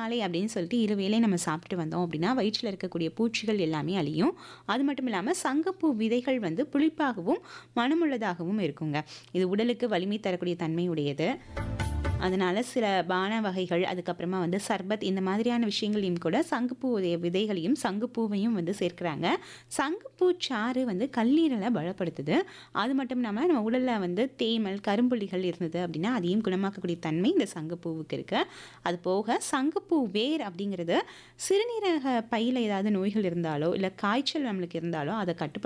காலை அப்படின்னு சொல்லிட்டு இரு வேளை நம்ம சாப்பிட்டு வந்தோம் அப்படின்னா வயிற்றில் இருக்கக்கூடிய பூச்சிகள் எல்லாமே அழியும் அது மட்டும் இல்லாமல் சங்கப்பூ விதைகள் வந்து புளிப்பாகவும் மனமுள்ளதாகவும் இருக்குங்க இது உடலுக்கு வலிமை தரக்கூடிய தன்மை உடையது அதனால சில பான வகைகள் அதுக்கப்புறமா வந்து சர்பத் இந்த மாதிரியான விஷயங்களையும் கூட சங்குப்பூ உடைய விதைகளையும் சங்குப்பூவையும் வந்து சேர்க்குறாங்க சங்குப்பூ சாறு வந்து கல்லீரலை பலப்படுத்துது அது மட்டும் இல்லாமல் நம்ம உடலில் வந்து தேமல் கரும்புள்ளிகள் இருந்தது அப்படின்னா அதையும் குணமாக்கக்கூடிய தன்மை இந்த சங்குப்பூவுக்கு இருக்கு அது போக சங்குப்பூ வேர் அப்படிங்கிறது சிறுநீரக பையில் ஏதாவது நோய்கள் இருந்தாலோ இல்லை காய்ச்சல் நம்மளுக்கு இருந்தாலோ அதை கட்டுப்படுத்த